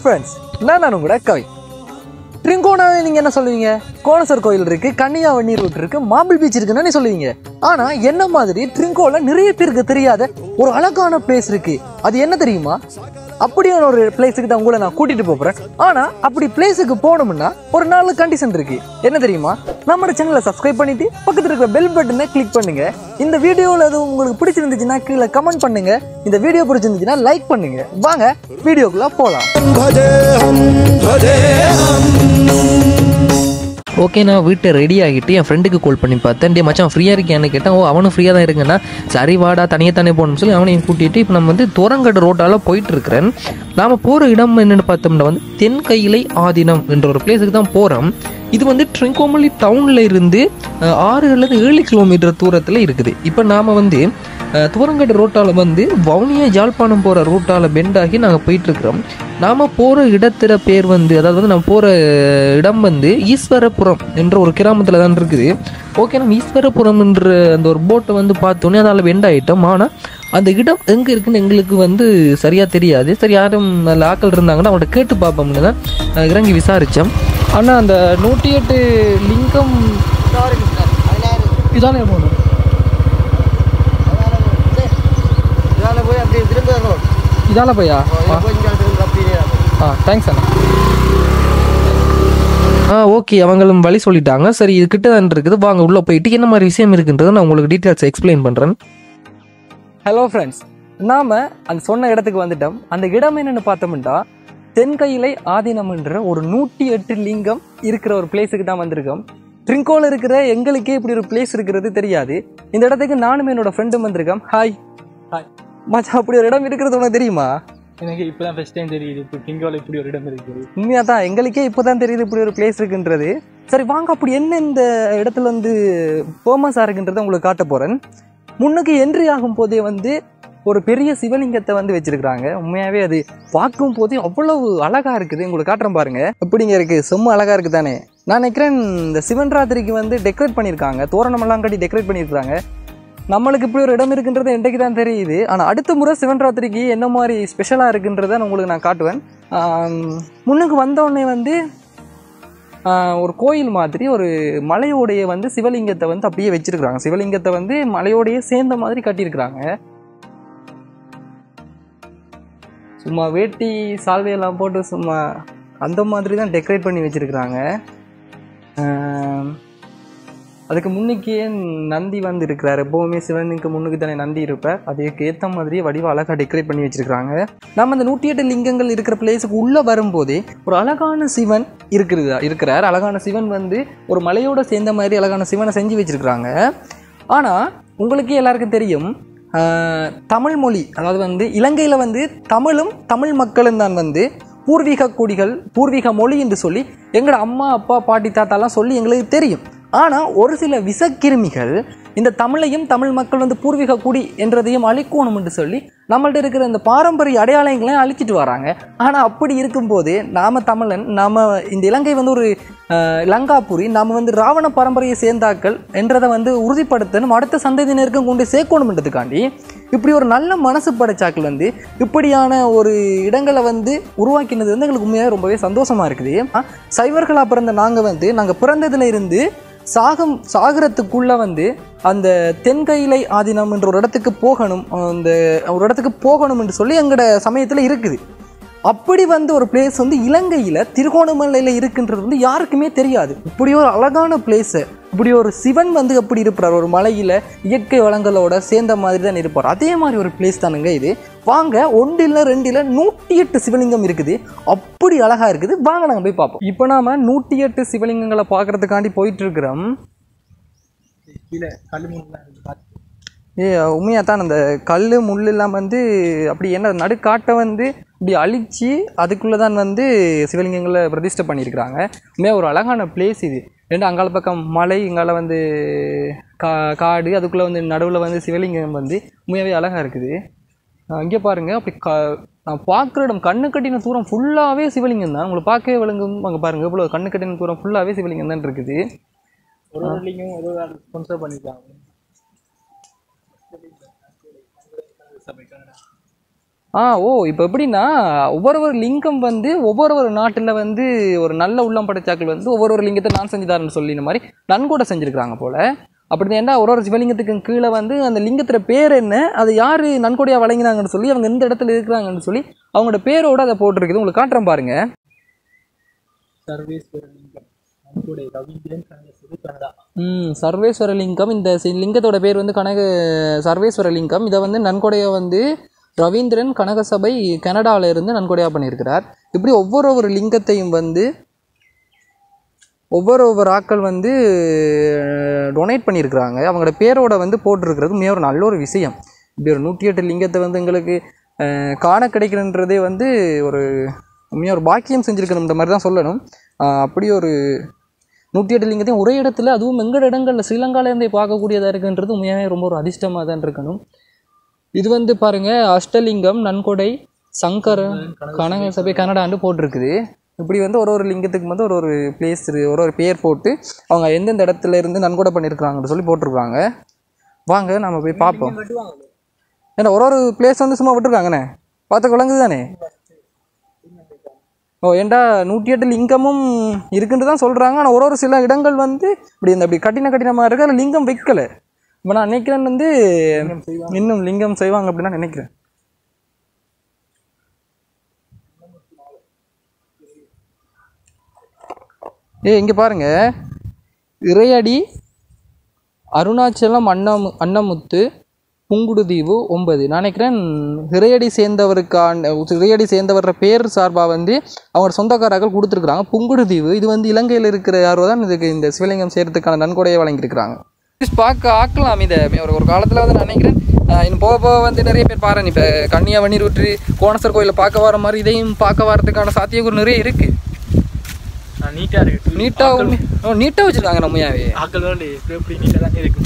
Friends நான் நான் உங்களோட கவி ட்ரிங்கோனாவே நீங்கள் என்ன சொல்லுவீங்க கோணசர் கோயில் இருக்கு கன்னியாவண்ணி ரூட் இருக்கு மாபிள் பீச் இருக்குன்னு நீ சொல்லுவீங்க ஆனா என்ன மாதிரி ட்ரிங்கோல நிறைய பேருக்கு தெரியாத ஒரு அழகான பிளேஸ் இருக்கு அது என்ன தெரியுமா அப்படியான ஒரு பிளேஸுக்கு தான் உங்களை நான் கூட்டிட்டு போறேன் ஆனா அப்படி பிளேஸுக்கு போகணும்னா ஒரு நாலு கண்டிஷன் இருக்கு என்ன தெரியுமா நம்ம சேனலை சப்ஸ்கிரைப் பண்ணிட்டு பக்கத்துல இருக்கிற பெல் பட்டனை கிளிக் பண்ணுங்க இந்த வீடியோவில் அது உங்களுக்கு பிடிச்சிருந்துச்சுன்னா கீழே கமெண்ட் பண்ணுங்க இந்த வீடியோ பிடிச்சிருந்துச்சுன்னா லைக் பண்ணுங்க வாங்க வீடியோக்குள்ள போலாம் भजेऽहं भजेऽहम् ஓகே நான் வீட்டை ரெடி ஆகிட்டு என் ஃப்ரெண்டுக்கு கால் பண்ணி பார்த்தேன் டே மச்சான் ஃப்ரீயாக இருக்கேன்னு கேட்டேன் ஓ அவனும் ஃப்ரீயாக தான் இருக்குன்னா சரி வாடா தனியாக தானே போகணும்னு சொல்லி அவனையும் கூட்டிகிட்டு இப்போ நம்ம வந்து தோரங்கடு ரோட்டால் போயிட்டு இருக்கிறேன் நாம் போகிற இடம் என்னென்னு பார்த்தோம்னா வந்து தென்கையிலை ஆதீனம் என்ற ஒரு பிளேஸுக்கு தான் போகிறோம் இது வந்து ட்ரிங்கோமலி டவுனில் இருந்து அஹ், ஆறு அல்லது ஏழு கிலோமீட்டர் தூரத்தில் இருக்குது இப்போ நாம் வந்து அஹ், தூரங்கடு ரோட்டால் வந்து வவுனியா யாழ்ப்பாணம் போகிற ரூட்டால் பெண்டாகி நாங்கள் போயிட்டுருக்குறோம் நாம் போகிற இடத்துல பேர் வந்து அதாவது வந்து நம்ம போகிற இடம் வந்து ஈஸ்வரபுரம் என்ற ஒரு கிராமத்தில் தான் இருக்குது ஓகே நம்ம ஈஸ்வரபுரம் என்ற அந்த ஒரு போட்டை வந்து பார்த்தோன்னே அதில் வெண்ட் ஆகிட்டோம் ஆனால் அந்த இடம் எங்கே இருக்குன்னு எங்களுக்கு வந்து சரியாக தெரியாது சரி யாரும் அதில் ஆக்கள் இருந்தாங்கன்னா அவங்கள்ட்ட கேட்டு பார்ப்போம்னு தான் அஹ், இறங்கி விசாரித்தோம் ஆனால் அந்த நூற்றி எட்டு லிங்கம் இதானே போகணும் இதால போய் அப்படியே திரும்ப வரணும். இதால பையா கொஞ்சம் திரும்ப அப்படியே ஆ தேங்க்ஸ் அண்ணா ஆ ஓகே அவங்களும் வழி சொல்லிட்டாங்க சரி இது கிட்ட தான் இருக்குது வாங்க உள்ளே போயிட்டு என்ன மாதிரி விஷயம் இருக்குன்றதை நான் உங்களுக்கு டீட்டெயில்ஸ் எக்ஸ்பிளைன் பண்ணுறேன் ஹலோ ஃப்ரெண்ட்ஸ் நாம அந்த சொன்ன இடத்துக்கு வந்துட்டோம் அந்த இடம் என்னன்னு பார்த்தோம்னா தென்கையிலை ஆதீனம்ன்ற ஒரு நூற்றி எட்டு லிங்கம் இருக்கிற ஒரு பிளேஸுக்கு தான் வந்திருக்கோம் ட்ரிங்கோல இருக்கிற எங்களுக்கே இப்படி ஒரு பிளேஸ் இருக்கிறது தெரியாது இந்த இடத்துக்கு நானும் என்னோட ஃப்ரெண்டும் வந்திருக்கோம் ஹாய் ஹாய் மச்சான் அப்படி ஒரு இடம் இருக்கிறது உனக்கு தெரியுமா எனக்கு இப்பதான் ஃபர்ஸ்ட் டைம் தெரியுது இப்போ பிங்கோல இப்படி ஒரு இடம் இருக்குது உண்மையா தான் எங்களுக்கே இப்போதான் தெரியுது இப்படி ஒரு பிளேஸ் இருக்குன்றது சரி வாங்க அப்படி என்ன இந்த இடத்துல வந்து ஃபேமஸாக இருக்குன்றதை உங்களுக்கு காட்ட போறேன் முன்னுக்கு என்ட்ரி ஆகும் போதே வந்து ஒரு பெரிய சிவலிங்கத்தை வந்து வச்சிருக்கிறாங்க உண்மையாவே அது பார்க்கும் போதே அவ்வளவு அழகா இருக்குது உங்களுக்கு காட்டுறேன் பாருங்க எப்படிங்க இருக்கு செம்ம அழகா இருக்கு தானே நான் நினைக்கிறேன் இந்த சிவன் ராத்திரிக்கு வந்து டெக்கரேட் பண்ணியிருக்காங்க தோரணம் எல்லாம் கட்டி டெக்கரேட் பண்ணியிருக்காங்க நம்மளுக்கு இப்படி ஒரு இடம் இருக்குன்றது என்றைக்கு தான் தெரியுது ஆனால் அடுத்த முறை சிவன் ராத்திரிக்கு என்ன மாதிரி ஸ்பெஷலாக இருக்குன்றதை நான் உங்களுக்கு நான் காட்டுவேன் ஆம், முன்னுக்கு வந்த உடனே வந்து ஆ, ஒரு கோயில் மாதிரி ஒரு மலையோடைய வந்து சிவலிங்கத்தை வந்து அப்படியே வச்சிருக்கிறாங்க சிவலிங்கத்தை வந்து மலையோடையே சேர்ந்த மாதிரி கட்டியிருக்கிறாங்க சும்மா வேட்டி சால்வையெல்லாம் போட்டு சும்மா அந்த மாதிரி தான் டெக்கரேட் பண்ணி வச்சிருக்கிறாங்க ஆம், அதுக்கு முன்னுக்கே நந்தி வந்து இருக்கிறாரு எப்பவுமே சிவனுக்கு முன்னுக்கு தானே நந்தி இருப்பார் அதுக்கு ஏற்ற மாதிரியே வடிவ அழகாக டெக்கரேட் பண்ணி வச்சிருக்காங்க நம்ம அந்த நூற்றி எட்டு லிங்கங்கள் இருக்கிற பிளேஸுக்கு உள்ளே வரும்போதே ஒரு அழகான சிவன் இருக்கிறதா இருக்கிறார் அழகான சிவன் வந்து ஒரு மலையோட சேர்ந்த மாதிரி அழகான சிவனை செஞ்சு வச்சிருக்கிறாங்க ஆனால் உங்களுக்கே எல்லாருக்கும் தெரியும் ஆஹ், தமிழ் மொழி அதாவது வந்து இலங்கையில் வந்து தமிழும் தமிழ் மக்களும் தான் வந்து பூர்வீக குடிகள் பூர்வீக மொழி என்று சொல்லி எங்களோட அம்மா அப்பா பாட்டி தாத்தாலாம் சொல்லி எங்களுக்கு தெரியும் ஆனால் ஒரு சில விஷக்கிருமிகள் இந்த தமிழையும் தமிழ் மக்கள் வந்து பூர்வீக குடி என்றதையும் அழிக்கணும் என்று சொல்லி நம்மள்ட்ட இருக்கிற இந்த பாரம்பரிய அடையாளங்களையும் அழிச்சிட்டு வராங்க ஆனால் அப்படி இருக்கும்போது நாம தமிழன் நாம இந்த இலங்கை வந்து ஒரு அஹ், லங்காபுரி நாம வந்து ராவண பரம்பரையை சேர்ந்தாக்கள் என்றதை வந்து உறுதிப்படுத்தணும் அடுத்த சந்ததியினருக்கும் கொண்டு சேர்க்கணுன்றதுக்காண்டி இப்படி ஒரு நல்ல மனசு படைச்சாக்கள் வந்து இப்படியான ஒரு இடங்களை வந்து உருவாக்கினது வந்து எங்களுக்கு உண்மையாக ரொம்பவே சந்தோஷமா இருக்குது ஆ, சைவர்களா பிறந்த நாங்கள் வந்து நாங்கள் பிறந்ததுல இருந்து சாகம் சாகரத்துக்குள்ள வந்து அந்த தென்கையிலை ஆதீனம் என்ற ஒரு இடத்துக்கு போகணும் அந்த ஒரு இடத்துக்கு போகணும் என்று சொல்லி எங்களோட சமயத்தில் இருக்குது அப்படி வந்து ஒரு பிளேஸ் வந்து இலங்கையில் திருகோணமலையில் இருக்குன்றது வந்து யாருக்குமே தெரியாது இப்படி ஒரு அழகான பிளேஸு இப்படி ஒரு சிவன் வந்து எப்படி இருப்பார் ஒரு மலையில் இயற்கை வளங்களோட சேர்ந்த மாதிரி தான் இருப்பார் அதே மாதிரி ஒரு பிளேஸ் தானுங்க இது வாங்க ஒன்றில் ரெண்டில் நூற்றி எட்டு சிவலிங்கம் இருக்குது அப்படி அழகா இருக்குது வாங்க நாங்கள் போய் பார்ப்போம் இப்போ நாம நூற்றி எட்டு சிவலிங்கங்களை பார்க்கறதுக்காண்டி போயிட்டு இருக்கிறோம் கீழே கல் முன்னெல்லாம் இருக்கு பார்த்து ஏ உண்மையாக தான் அந்த கல் முள் எல்லாம் வந்து அப்படி என்ன நடுக்காட்டை வந்து இப்படி அழிச்சு அதுக்குள்ளே தான் வந்து சிவலிங்கங்களை பிரதிஷ்டை பண்ணியிருக்கிறாங்க உண்மையாக ஒரு அழகான பிளேஸ் இது ரெண்டு அங்கால பக்கம் மலை இங்கால வந்து கா காடு அதுக்குள்ளே வந்து நடுவில் வந்து சிவலிங்கம் வந்து உண்மையாகவே அழகாக இருக்குது இங்கே பாருங்கள் அப்படி க நான் பார்க்குற இடம் கண்ணு கட்டின தூரம் ஃபுல்லாகவே சிவலிங்கம் தான் உங்களை பார்க்கவே விளங்கும் அங்கே பாருங்கள் இவ்வளோ கண்ணு கட்டின தூரம் ஃபுல்லாகவே சிவலிங்கம் தான் இருக்குது ஒரு ஒரு லிங்கும் ஒரு ஒரு ஸ்பான்சர் பண்ணிருக்காங்க சபை கன்னடா ஆ ஓ இப்போ எப்படின்னா ஒவ்வொரு ஒரு லிங்கம் வந்து ஒவ்வொரு ஒரு நாட்டில் வந்து ஒரு நல்ல உள்ளம் படைச்சாக்கள் வந்து ஒவ்வொரு ஒரு லிங்கத்தை நான் செஞ்சுதாரன்னு சொல்லி இந்த மாதிரி நன்கூட செஞ்சுருக்காங்க போல் அப்படி ஏன்டா ஒரு ஒரு சிவலிங்கத்துக்கு கீழே வந்து அந்த லிங்கத்தோட பேர் என்ன அது யார் நன்கொடையாக வழங்கினாங்கன்னு சொல்லி அவங்க எந்த இடத்துல இருக்கிறாங்கன்னு சொல்லி அவங்களோட பேரோட அதை போட்டிருக்குது உங்களுக்கு காட்டுறேன் பாருங்க சர்வேஸ்வர லிங்கம் நம்முடைய ரவீந்திரன் கனகசிறு கனடா ம் சர்வேஸ்வர லிங்கம் இந்த சி- லிங்கத்தோட பேர் வந்து கனக சர்வேஸ்வர லிங்கம் இதை வந்து நன்கொடையை வந்து ரவீந்திரன் கனகசபை கனடால இருந்து நன்கொடையாக பண்ணியிருக்கிறார் இப்படி ஒவ்வொரு ஒரு லிங்கத்தையும் வந்து ஒவ்வொரு ஒவ்வொரு ஆட்கள் வந்து டொனேட் பண்ணியிருக்கிறாங்க அவங்களோட பேரோட வந்து போட்டிருக்கிறது மிக ஒரு நல்ல ஒரு விஷயம் இப்படி ஒரு நூற்றி எட்டு லிங்கத்தை வந்து எங்களுக்கு அஹ், காண கிடைக்கணுன்றதே வந்து ஒரு மிக ஒரு பாக்கியம் செஞ்சுருக்கணுன்ற மாதிரி தான் சொல்லணும் அஹ், அப்படி ஒரு நூற்றி எட்டு லிங்கத்தையும் ஒரே இடத்துல அதுவும் எங்கட இடங்களில் ஸ்ரீலங்காலேருந்தே பார்க்கக்கூடியதாக இருக்குன்றது உண்மையாகவே ரொம்ப ஒரு அதிர்ஷ்டமாக தான் இருக்கணும் இது வந்து பாருங்க அஷ்டலிங்கம் நன்கொடை சங்கர கனக சபை கனடான்னு போட்டிருக்குது இப்படி வந்து ஒரு ஒரு லிங்கத்துக்கு வந்து ஒரு ஒரு பிளேஸ் ஒரு ஒரு பேர் போட்டு அவங்க எந்தெந்த இடத்துல இருந்து நன்கொடை பண்ணியிருக்கிறாங்கன்னு சொல்லி போட்டிருக்காங்க வாங்க நம்ம போய் பார்ப்போம் ஏன்னா ஒரு ஒரு பிளேஸ் வந்து சும்மா விட்டுருக்காங்கண்ணே பார்த்த குழங்குது தானே ஓ ஏண்டா நூற்றி எட்டு லிங்கமும் இருக்குன்னு தான் சொல்கிறாங்க ஆனால் ஒரு ஒரு சில இடங்கள் வந்து இப்படி இந்த இப்படி கட்டின கட்டினமாக இருக்கு அதில் லிங்கம் வைக்கல இப்போ நான் நினைக்கிறேன் வந்து இன்னும் லிங்கம் செய்வாங்க அப்படின்னு நான் நினைக்கிறேன் ஏ இங்கே பாருங்க இறையடி அருணாச்சலம் அண்ணாமு அன்னமுத்து புங்குடுதீவு ஒன்பது நான் நினைக்கிறேன் இறையடி சேர்ந்தவருக்கான இறையடி சேர்ந்தவர பேர் சார்பாக வந்து அவங்க சொந்தக்காரர்கள் கொடுத்துருக்குறாங்க புங்குடுதீவு இது வந்து இலங்கையில் இருக்கிற யாரோ தான் இதுக்கு இந்த சிவலிங்கம் செய்கிறதுக்கான நன்கொடையை வழங்கியிருக்கிறாங்க பார்க்க ஆக்கலாம் இதை ஒரு ஒரு காலத்தில் வந்து நான் நினைக்கிறேன் ஆஹ் இன்னும் போக போக வந்து நிறைய பேர் பாருங்க இப்போ கன்னியா வண்ணீர் கோணசர் கோயிலை பார்க்க வர மாதிரி இதையும் பார்க்க வரதுக்கான சாத்தியக்கூறு நிறைய இருக்குது நீட்டா இருக்கு நீட்டாக நீட்டாக வச்சுருக்காங்க நம்மயாவே ஆக்கள் வந்து எப்படி எப்படி நீட்டா தான் இருக்கு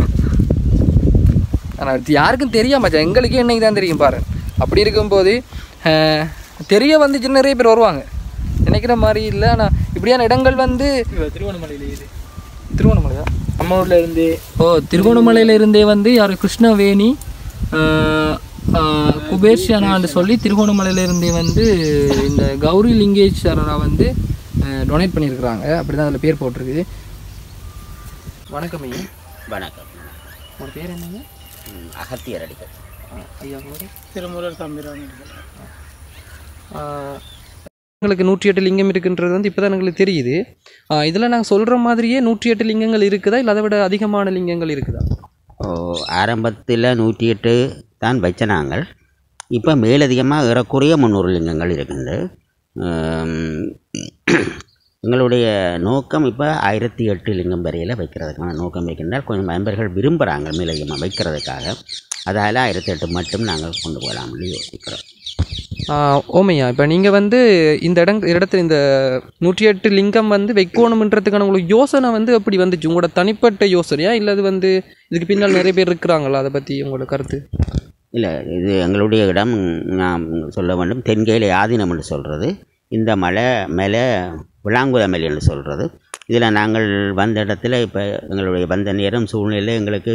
ஆனால் அது யாருக்கும் தெரியாம மச்சான் எங்களுக்கே இன்னைக்கு தான் தெரியும் பாரு அப்படி இருக்கும்போது ஆஹ், தெரிய வந்துச்சு நிறைய பேர் வருவாங்க நினைக்கிற மாதிரி இல்லை ஆனால் இப்படியான இடங்கள் வந்து இங்க திருவண்ணாமலையில இது திருவண்ணாமலையா நம்ம ஊர்ல இருந்து ஓ திருகோணமலையில இருந்தே வந்து யார் கிருஷ்ணவேணி ஆஹ், ஆஹ், குபேர்ஷனான்னு சொல்லி திருகோணமலையில இருந்தே வந்து இந்த கௌரி லிங்கேஸ்வரரா வந்து டொனேட் பண்ணியிருக்கிறாங்க அப்படி தான் அதில் பேர் போட்டிருக்குது வணக்கம் ஐயா வணக்கம் உங்கள் பேர் என்னங்க ம், அகத்தியர் அடிகள் ஐயா உங்களோட திருமுருகர் தம்பிரான் எங்களுக்கு நூற்றி எட்டு லிங்கம் இருக்குன்றது வந்து இப்போ தான் எங்களுக்கு தெரியுது இதில் நாங்கள் சொல்கிற மாதிரியே நூற்றி எட்டு லிங்கங்கள் இருக்குதா இல்லை அதை விட அதிகமான லிங்கங்கள் இருக்குதா ஓ ஆரம்பத்தில் நூற்றி எட்டு தான் வச்ச நாங்கள் இப்போ மேலதிகமாக ஏறக்குறைய முந்நூறு லிங்கங்கள் இருக்கின்றது ஆம், எங்களுடைய நோக்கம் இப்போ ஆயிரத்தி எட்டு லிங்கம் வரையில் வைக்கிறதுக்கான நோக்கம் வைக்கின்றால் கொஞ்சம் நண்பர்கள் விரும்புகிறாங்க மேலதிகமாக வைக்கிறதுக்காக அதால் ஆயிரத்தி எட்டு மட்டும் நாங்கள் கொண்டு போகலாம்னு யோசிக்கிறோம் ஓமையா இப்போ நீங்கள் வந்து இந்த இடம் இடத்துல இந்த நூற்றி எட்டு லிங்கம் வந்து வைக்கணுன்றதுக்கான உங்களுக்கு யோசனை வந்து எப்படி வந்துச்சு உங்களோட தனிப்பட்ட யோசனையா இல்லை அது வந்து இதுக்கு பின்னால் நிறைய பேர் இருக்கிறாங்களா அதை பற்றி உங்களோட கருத்து இல்லை இது எங்களுடைய இடம் நாம் சொல்ல வேண்டும் தென்கையில் ஆதீனம் என்று சொல்கிறது இந்த மலை மேலே விளாங்குதமலை என்று சொல்கிறது இதில் நாங்கள் வந்த இடத்துல இப்போ எங்களுடைய வந்த நேரம் சூழ்நிலை எங்களுக்கு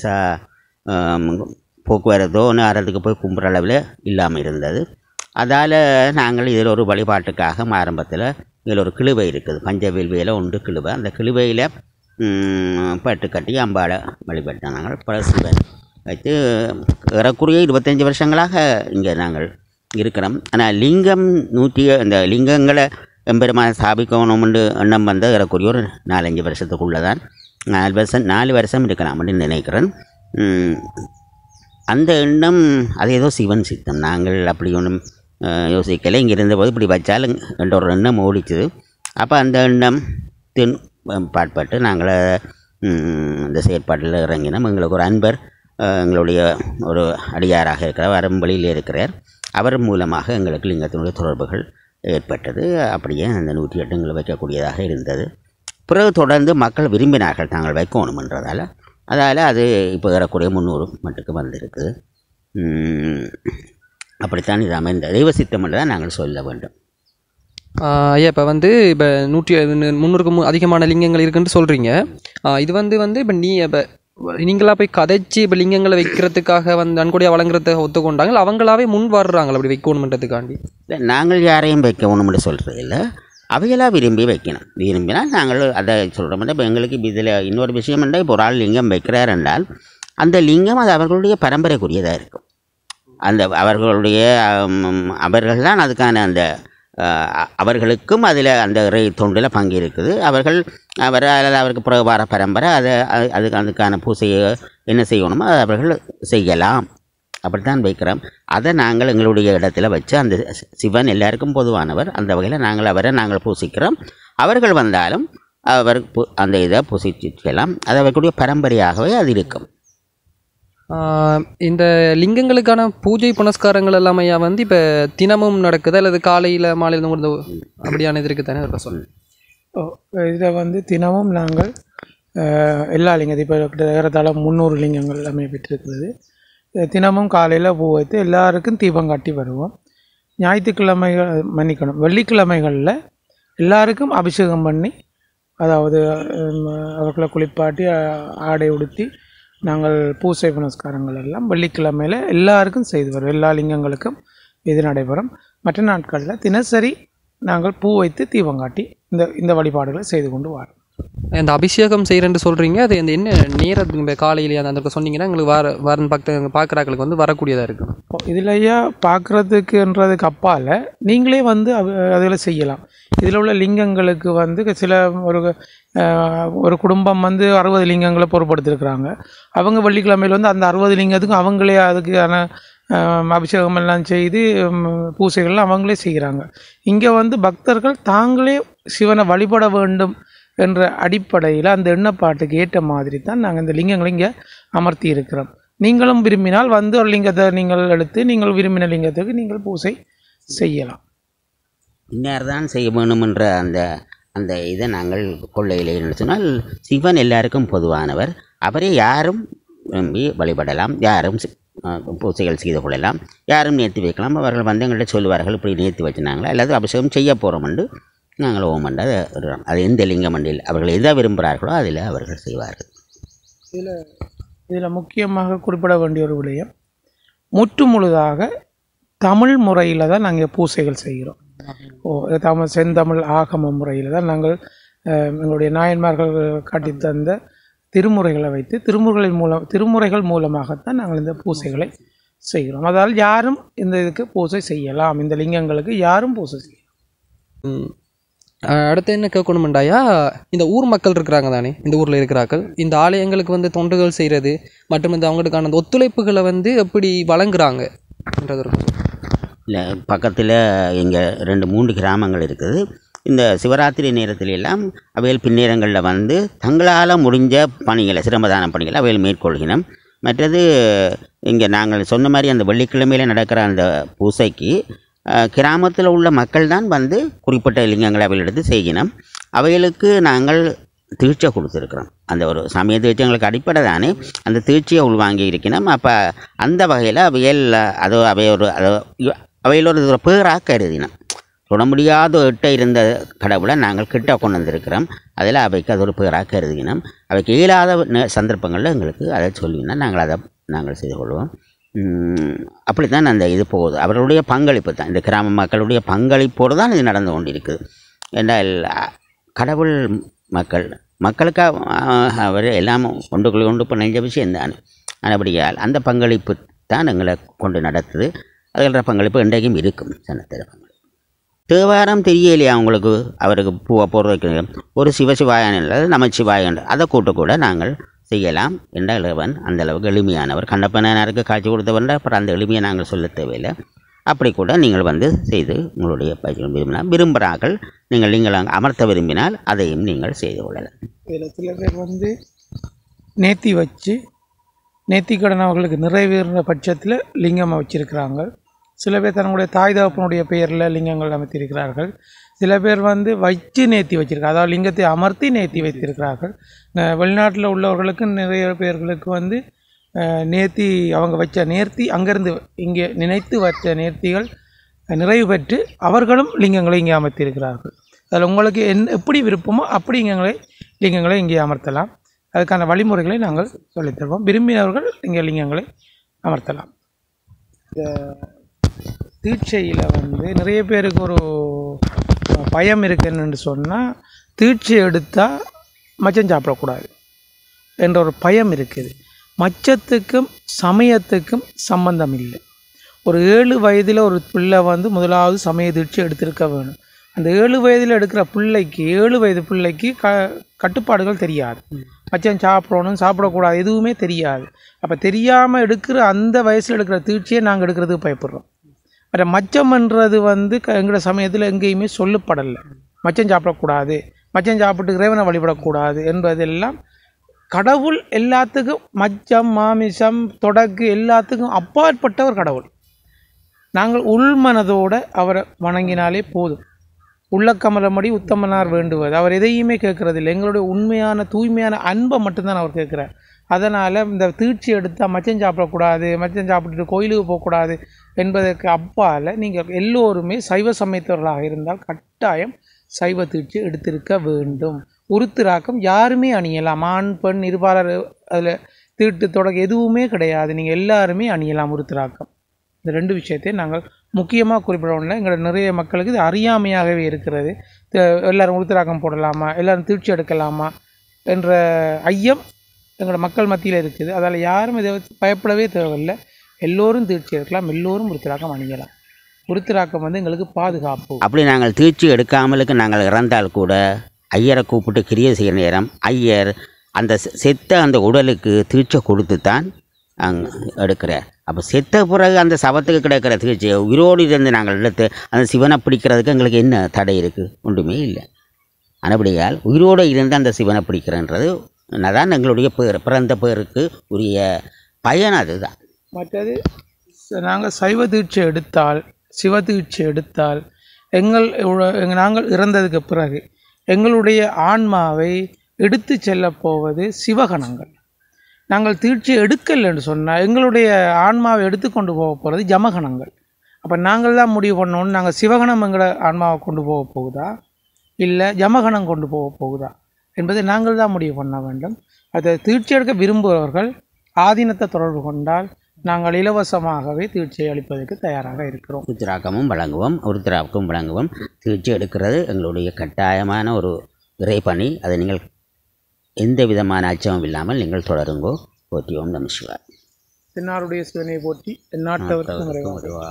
பெருசாக போக்குவரத்தோ நேரத்துக்கு போய் கும்புற அளவில் இல்லாமல் இருந்தது அதால் நாங்கள் இதில் ஒரு வழிபாட்டுக்காக ஆரம்பத்தில் இதில் ஒரு கிழுவை இருக்குது பஞ்சவேல்வியில் உண்டு கிழுவை அந்த கிழுவையில் பட்டு கட்டி அம்பாளை வழிபட்டோம் நாங்கள் பல சிவன் வைத்து ஏறக்குறைய இருபத்தஞ்சி வருஷங்களாக இங்கே நாங்கள் இருக்கிறோம் ஆனால் லிங்கம் நூற்றி இந்த லிங்கங்களை எம்பெருமான் ஸ்தாபிக்கணும்னு எண்ணம் வந்த ஏறக்குறைய ஒரு நாலஞ்சு வருஷத்துக்குள்ளே தான் நாலு வருஷம் நாலு வருஷம் இருக்கலாம் அப்படின்னு நினைக்கிறேன் உம், அந்த எண்ணம் அது ஏதோ சிவன் சித்தம் நாங்கள் அப்படி ஒன்றும் யோசிக்கலை இங்கே இருந்தபோது இப்படி வச்சாலும் என்ற ஒரு எண்ணம் ஓடிச்சுது அப்போ அந்த எண்ணம் தின் பாட்பட்டு நாங்கள் இந்த செயற்பாட்டில் இறங்கினோம் எங்களுக்கு ஒரு அன்பர் அஹ், எங்களுடைய ஒரு அடியாராக இருக்கிறார் வரம்பளியில் இருக்கிறார் அவர் மூலமாக எங்களுக்கு லிங்கத்தினுடைய தொடர்புகள் ஏற்பட்டது அப்படியே அந்த நூற்றி எட்டு எங்களை வைக்கக்கூடியதாக இருந்தது பிறகு தொடர்ந்து மக்கள் விரும்பினார்கள் தாங்கள் வைக்கணுமென்றதால் அதால் அது இப்போ ஏறக்குறைய முந்நூறு மட்டுக்கு வந்திருக்குது உம், அப்படித்தான் இது அமைந்த தெய்வ சித்தம் என்று தான் நாங்கள் சொல்ல வேண்டும் ஆஹ் ஐயா இப்போ வந்து இப்போ நூற்றி முந்நூறுக்கு மு- அதிகமான லிங்கங்கள் இருக்குன்னு சொல்கிறீங்க இது வந்து வந்து இப்போ நீ இப்போ நீங்களா போய் கதைச்சு இப்போ லிங்கங்களை வைக்கிறதுக்காக வந்து நன்கொடையாக வழங்குறதுக்கு ஒத்துக்கொண்டாங்க இல்ல அவங்களாவே முன் வர்றாங்களா அப்படி வைக்கணுன்றதுக்காண்டி இல்லை நாங்கள் யாரையும் வைக்கணும்னு சொல்கிறது இல்லை அவையெல்லாம் விரும்பி வைக்கணும் விரும்பினால் நாங்கள் அதை சொல்கிறோம் இப்போ எங்களுக்கு இதில் இன்னொரு விஷயம் என்றால் இப்போ ஒரு ஆள் லிங்கம் வைக்கிறார் என்றால் அந்த லிங்கம் அது அவர்களுடைய பரம்பரைக்குரியதாக இருக்கும் அந்த அவர்களுடைய ஆம், அவர்கள் தான் அதுக்கான அந்த அஹ், அவர்களுக்கும் அதில் அந்த இறை தொண்டில் பங்கு இருக்குது அவர்கள் அவர் அல்லது அவருக்கு பிறகு வர பரம்பரை அதை அது- அதுக்கு அதுக்கான பூசையை என்ன செய்யணுமோ அதை அவர்கள் செய்யலாம் அப்படித்தான் வைக்கிறோம் அதை நாங்கள் எங்களுடைய இடத்துல வச்சு அந்த சி- சிவன் எல்லாருக்கும் பொதுவானவர் அந்த வகையில் நாங்கள் அவரை நாங்கள் பூசிக்கிறோம் அவர்கள் வந்தாலும் அவர் பு- அந்த இதை பூசிக்கலாம் அது அவர்களுடைய பரம்பரையாகவே அது இருக்கும் ஆஹ் இந்த லிங்கங்களுக்கான பூஜை புனஸ்காரங்கள் எல்லாமே ஐயா வந்து இப்போ தினமும் நடக்குதா அல்லது காலையில் மாலையில் கூட அப்படியான இது இருக்குது தானே சொல்லுங்கள் இதில் வந்து தினமும் நாங்கள் அஹ், எல்லா லிங்கத்தை இப்போ ஏறத்தாழ முந்நூறு லிங்கங்கள் எல்லாமே பெற்றிருக்கிறது அஹ், தினமும் காலையில் பூ வைத்து எல்லாருக்கும் தீபம் காட்டி வருவோம் ஞாயிற்றுக்கிழமைகள் மன்னிக்கணும் வெள்ளிக்கிழமைகளில் எல்லாருக்கும் அபிஷேகம் பண்ணி அதாவது ஹம், அவர்களை குளிப்பாட்டி அஹ், ஆடை உடுத்தி நாங்கள் பூசை புனஸ்காரங்கள் எல்லாம் வெள்ளிக்கிழமையில் எல்லாருக்கும் செய்து வரோம் எல்லா லிங்கங்களுக்கும் இது நடைபெறும் மற்ற நாட்களில் தினசரி நாங்கள் பூ வைத்து தீபம் காட்டி இந்த இந்த வழிபாடுகளை செய்து கொண்டு வரோம் இந்த அபிஷேகம் செய்கிறேன்னு சொல்கிறீங்க அது அந்த என்ன நேரத்துக்கு இப்போ காலையிலேயே அந்த அந்த சொன்னீங்கன்னா எங்களுக்கு வர வர பக்த பார்க்குறாக்களுக்கு வந்து வரக்கூடியதாக இருக்கும் இதுலையா பார்க்குறதுக்குன்றதுக்கு அப்பால் நீங்களே வந்து அதில் செய்யலாம் இதில் உள்ள லிங்கங்களுக்கு வந்து சில ஒரு அஹ், ஒரு குடும்பம் வந்து அறுபது லிங்கங்களை பொருட்படுத்திருக்கிறாங்க அவங்க வெள்ளிக்கிழமையில் வந்து அந்த அறுபது லிங்கத்துக்கும் அவங்களே அதுக்கான அஹ், அபிஷேகம் எல்லாம் செய்து ம், பூசைகள்லாம் அவங்களே செய்கிறாங்க இங்கே வந்து பக்தர்கள் தாங்களே சிவனை வழிபட வேண்டும் என்ற அடிப்படையில் அந்த எண்ணப்பாட்டுக்கு ஏற்ற மாதிரி தான் நாங்கள் இந்த லிங்கங்களை இங்கே அமர்த்தி இருக்கிறோம் நீங்களும் விரும்பினால் வந்து ஒரு லிங்கத்தை நீங்கள் எடுத்து நீங்கள் விரும்பின லிங்கத்துக்கு நீங்கள் பூசை செய்யலாம் இன்னார் தான் செய்ய வேணுமென்ற அந்த அந்த இதை நாங்கள் கொள்ளையிலே என்று சொன்னால் சிவன் எல்லாருக்கும் பொதுவானவர் அவரை யாரும் விரும்பி வழிபடலாம் யாரும் சி- அஹ் பூசைகள் செய்து கொள்ளலாம் யாரும் நேர்த்தி வைக்கலாம் அவர்கள் வந்து எங்கள்கிட்ட சொல்லுவார்கள் இப்படி நேர்த்தி வச்சுனாங்களா அல்லது அபிஷேகம் செய்ய போகிறோம் என்று நாங்கள் ஓம் என்று அதை விடுறோம். அது எந்த லிங்க மண்டியில் அவர்கள் எதை விரும்புகிறார்களோ அதில் அவர்கள் செய்வார்கள் இதில் முக்கியமாக குறிப்பிட வேண்டிய ஒரு விடயம் முற்று முழுதாக தமிழ் முறையில் தான் நாங்கள் பூசைகள் செய்கிறோம் ஓ தமிழ் செந்தமிழ் ஆகம முறையில் தான் நாங்கள் அஹ், எங்களுடைய நாயன்மார்கள் காட்டித் தந்த திருமுறைகளை வைத்து திருமுறைகளின் மூலம் திருமுறைகள் மூலமாகத்தான் நாங்கள் இந்த பூசைகளை செய்கிறோம் அதால் யாரும் இந்த இதுக்கு பூசை செய்யலாம் இந்த லிங்கங்களுக்கு யாரும் பூசை செய்யலாம் அஹ் அடுத்து என்ன கேட்கணுமெண்டாயா இந்த ஊர் மக்கள் இருக்கிறாங்க தானே இந்த ஊரில் இருக்கிறார்கள் இந்த ஆலயங்களுக்கு வந்து தொண்டுகள் செய்கிறது மற்றும் இந்த அவங்களுக்கான அந்த ஒத்துழைப்புகளை வந்து எப்படி வழங்குறாங்கன்றது இருக்கும் இல்லை பக்கத்தில் இங்கே ரெண்டு மூன்று கிராமங்கள் இருக்குது இந்த சிவராத்திரி நேரத்தில் எல்லாம் அவைகள் பின்னேரங்களில் வந்து தங்களால் முடிஞ்ச பணிகளை சிரமதான பணிகளை அவைகள் மேற்கொள்கினோம் மற்றது இங்கே நாங்கள் சொன்ன மாதிரி அந்த வெள்ளிக்கிழமையில் நடக்கிற அந்த பூசைக்கு கிராமத்தில் உள்ள மக்கள் தான் வந்து குறிப்பிட்ட லிங்கங்களை அவைகள் எடுத்து செய்கினோம் அவைகளுக்கு நாங்கள் தீட்சை கொடுத்துருக்குறோம் அந்த ஒரு சமய தீட்சை எங்களுக்கு அடிப்படை தானே அந்த தீட்சையை உள்வாங்கி இருக்கணும் அப்போ அந்த வகையில் அவைகள் அதோ அவை ஒரு அதோ அவையில் ஒரு ஒரு பேராக கருதினோம் தொட முடியாத எட்ட இருந்த கடவுளை நாங்கள் கிட்ட கொண்டு வந்திருக்கிறோம் அதில் அவைக்கு அது ஒரு பேராக கருதினோம் அவைக்கு இயலாத நே- சந்தர்ப்பங்களில் எங்களுக்கு அதை சொல்லினா நாங்கள் அதை நாங்கள் செய்து கொள்வோம் உம், அப்படித்தான் அந்த இது போகுது அவர்களுடைய பங்களிப்பு தான் இந்த கிராம மக்களுடைய பங்களிப்போடு தான் இது நடந்து கொண்டிருக்குது என்றால் அ, கடவுள் மக்கள் மக்களுக்காக ஆஹ், அவர் எல்லாம் கொண்டு கொண்டு பிணைஞ்ச விஷயம் தான் அதுபடியால் அந்த பங்களிப்பு தான் எங்களை கொண்டு நடத்துது அதுகள பங்களிப்பு இன்றைக்கும் இருக்கும் சனத்திர பங்களிப்பு தேவாரம் தெரியலையா அவங்களுக்கு அவருக்கு பூவை போர் வைக்கணும் ஒரு சிவசிவாயன் அல்லது நமச்சிவாயன் அதை கூட்ட கூட நாங்கள் செய்யலாம் என்ற இளவன் அந்த அளவுக்கு எளிமையானவர் கண்ணப்பனாருக்கு காட்சி கொடுத்தவன் அப்புறம் அந்த எளிமையை நாங்கள் சொல்ல தேவையில்லை அப்படி கூட நீங்கள் வந்து செய்து உங்களுடைய பயிற்சி விரும்பினால் விரும்புகிறார்கள் நீங்கள் நீங்கள் அங்கே அமர்த்த விரும்பினால் அதையும் நீங்கள் செய்து கொள்ளலாம் இதில் சில பேர் வந்து நேர்த்தி வச்சு நேர்த்திக்கடன் அவர்களுக்கு நிறைவேறுற பட்சத்தில் லிங்கம் வச்சிருக்கிறாங்க சில பேர் தன்னுடைய தாய் தகப்பனுடைய பெயரில் லிங்கங்கள் அமைத்திருக்கிறார்கள் சில பேர் வந்து வச்சு நேர்த்தி வச்சிருக்காங்க அதாவது லிங்கத்தை அமர்த்தி நேர்த்தி வைத்திருக்கிறார்கள் அஹ் வெளிநாட்டில் உள்ளவர்களுக்கு நிறைய பேர்களுக்கு வந்து அஹ், நேர்த்தி அவங்க வச்ச நேர்த்தி அங்கேருந்து இங்கே நினைத்து வச்ச நேர்த்திகள் நிறைவு பெற்று அவர்களும் லிங்கங்களை இங்கே அமர்த்தியிருக்கிறார்கள் அதில் உங்களுக்கு என் எப்படி விருப்பமோ அப்படி லிங்கங்களை லிங்கங்களை இங்கே அமர்த்தலாம் அதுக்கான வழிமுறைகளை நாங்கள் சொல்லித் தருவோம் விரும்பினவர்கள் இங்கே லிங்கங்களை அமர்த்தலாம் இந்த தீட்சையில் வந்து நிறைய பேருக்கு ஒரு பயம் இருக்கு என்னன்னு சொன்னால் தீட்சை எடுத்தால் மச்சம் சாப்பிடக்கூடாது என்ற ஒரு பயம் இருக்குது மச்சத்துக்கும் சமயத்துக்கும் சம்பந்தம் இல்லை ஒரு ஏழு வயதில் ஒரு பிள்ளை வந்து முதலாவது சமய தீட்சை எடுத்திருக்க வேணும் அந்த ஏழு வயதில் எடுக்கிற பிள்ளைக்கு ஏழு வயது பிள்ளைக்கு க கட்டுப்பாடுகள் தெரியாது மச்சம் சாப்பிடணும் சாப்பிடக்கூடாது எதுவுமே தெரியாது அப்போ தெரியாமல் எடுக்கிற அந்த வயசில் எடுக்கிற தீட்சையை நாங்கள் எடுக்கிறதுக்கு பயப்படுறோம் மற்ற மச்சம்ன்றது வந்து க எங்களோட சமயத்தில் எங்கேயுமே சொல்லப்படலை மச்சம் சாப்பிடக்கூடாது மச்சம் சாப்பிட்டு இறைவனை வழிபடக்கூடாது என்பதெல்லாம் கடவுள் எல்லாத்துக்கும் மச்சம் மாமிசம் தொடக்கு எல்லாத்துக்கும் அப்பாற்பட்ட ஒரு கடவுள் நாங்கள் உள்மனதோட அவரை வணங்கினாலே போதும் உள்ளக்கமலமடி உத்தமனார் வேண்டுவது அவர் எதையுமே கேட்கறதில்லை எங்களுடைய உண்மையான தூய்மையான அன்பை மட்டும்தான் அவர் கேட்குறார் அதனால் இந்த தீட்சி எடுத்தால் மச்சம் சாப்பிடக்கூடாது மச்சம் சாப்பிட்டுட்டு கோயிலுக்கு போகக்கூடாது என்பதற்கு அப்பால் நீங்கள் எல்லோருமே சைவ சமயத்தவர்களாக இருந்தால் கட்டாயம் சைவ தீட்சி எடுத்திருக்க வேண்டும் உருத்திராக்கம் யாருமே அணியலாம் ஆண் பெண் இருபாலர் அதில் தீட்டு தொடக்க எதுவுமே கிடையாது நீங்கள் எல்லாருமே அணியலாம் உருத்திராக்கம் இந்த ரெண்டு விஷயத்தையும் நாங்கள் முக்கியமாக குறிப்பிடணும்ல எங்களோட நிறைய மக்களுக்கு இது அறியாமையாகவே இருக்கிறது த- எல்லாரும் உருத்திராக்கம் போடலாமா எல்லாரும் தீட்சி எடுக்கலாமா என்ற ஐயம் எங்களோட மக்கள் மத்தியில் இருக்குது அதால் யாரும் இதை வச்சு பயப்படவே தேவையில்லை எல்லோரும் தீட்சி எடுக்கலாம் எல்லோரும் உருத்திராக்கம் அணியலாம் உருத்திராக்கம் வந்து எங்களுக்கு பாதுகாப்பு அப்படி நாங்கள் தீட்சி எடுக்காமலுக்கு நாங்கள் இறந்தால் கூட ஐயரை கூப்பிட்டு கிரியை செய்கிற நேரம் ஐயர் அந்த செ- செத்த அந்த உடலுக்கு தீட்சை கொடுத்து தான் அங்க எடுக்கிறார் அப்போ செத்த பிறகு அந்த சவத்துக்கு கிடைக்கிற தீட்சையை உயிரோடு இருந்து நாங்கள் எடுத்து அந்த சிவனை பிடிக்கிறதுக்கு எங்களுக்கு என்ன தடை இருக்குது ஒன்றுமே இல்லை ஆனபடியால் உயிரோடு இருந்து அந்த சிவனை பிடிக்கிறன்றது அதான் எங்களுடைய பேர் பிறந்த பேருக்கு உரிய பயன் அதுதான் மற்றது நாங்கள் சைவ தீட்சை எடுத்தால் சிவ தீட்சை எடுத்தால் எங்கள் உட- எங்க- நாங்கள் இறந்ததுக்கு பிறகு எங்களுடைய ஆன்மாவை எடுத்து செல்ல போவது சிவகணங்கள் நாங்கள் தீட்சை எடுக்கலைன்னு சொன்னால் எங்களுடைய ஆன்மாவை எடுத்துக்கொண்டு போக போகிறது ஜமகணங்கள் அப்போ நாங்கள் தான் முடிவு பண்ணோன்னு நாங்கள் சிவகணம் எங்களை ஆன்மாவை கொண்டு போக போகுதா இல்லை ஜமகணம் கொண்டு போக போகுதா என்பதை நாங்கள் தான் முடிவு பண்ண வேண்டும் அதை தீட்சை எடுக்க விரும்புபவர்கள் ஆதீனத்தை தொடர்பு கொண்டால் நாங்கள் இலவசமாகவே தீட்சை அளிப்பதற்கு தயாராக இருக்கிறோம் உருத்திராக்கமும் வழங்குவோம் உருத்திராக்கும் வழங்குவோம் தீட்சை எடுக்கிறது எங்களுடைய கட்டாயமான ஒரு இறைப்பணி அதை நீங்கள் எந்த விதமான அச்சமும் இல்லாமல் நீங்கள் தொடருங்கோ போற்றி ஓம் நம சிவாய் தென்னாருடைய சிவனை போற்றி எந்நாட்டவர்க்கும் இறைவா.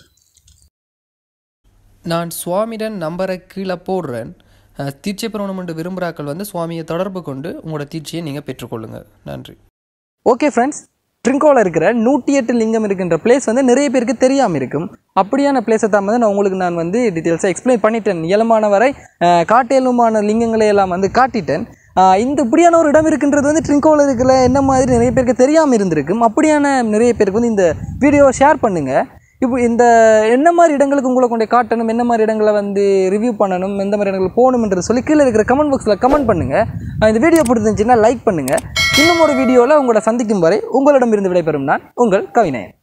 நான் சுவாமிடன் நம்பரை கீழே போடுறேன் அஹ், தீட்சை பெறணும் என்று விரும்புகிறாக்கள் வந்து சுவாமியை தொடர்பு கொண்டு உங்களோட தீட்சையை நீங்கள் பெற்றுக்கொள்ளுங்கள் நன்றி ஓகே ஃப்ரெண்ட்ஸ் ட்ரிங்கோவில் இருக்கிற நூற்றி எட்டு லிங்கம் இருக்கின்ற பிளேஸ் வந்து நிறைய பேருக்கு தெரியாமல் இருக்கும் அப்படியான பிளேஸை தான் வந்து நான் உங்களுக்கு நான் வந்து டீட்டெயில்ஸாக எக்ஸ்பிளைன் பண்ணிட்டேன் இயலமான வரை அஹ், காட்டேலுமான லிங்கங்களை எல்லாம் வந்து காட்டிட்டேன் அஹ், இந்த இப்படியான ஒரு இடம் இருக்கின்றது வந்து ட்ரிங்கோவில் இருக்கிற என்ன மாதிரி நிறைய பேருக்கு தெரியாமல் இருந்திருக்கும் அப்படியான நிறைய பேருக்கு வந்து இந்த வீடியோவை ஷேர் பண்ணுங்கள் இப்போ இந்த என்ன மாதிரி இடங்களுக்கு உங்களை கொண்டு காட்டணும் என்ன மாதிரி இடங்களை வந்து ரிவ்யூ பண்ணணும் எந்த மாதிரி இடங்களுக்கு போகணும்ன்றது சொல்லி கீழே இருக்கிற கமெண்ட் பாக்ஸில் கமெண்ட் பண்ணுங்கள் இந்த வீடியோ பிடிச்சிருந்துச்சுன்னா லைக் பண்ணுங்கள் இன்னும் ஒரு வீடியோவில் உங்களை சந்திக்கும் வரை உங்களிடமிருந்து விடைபெறும் நான் உங்கள் கவிநயன்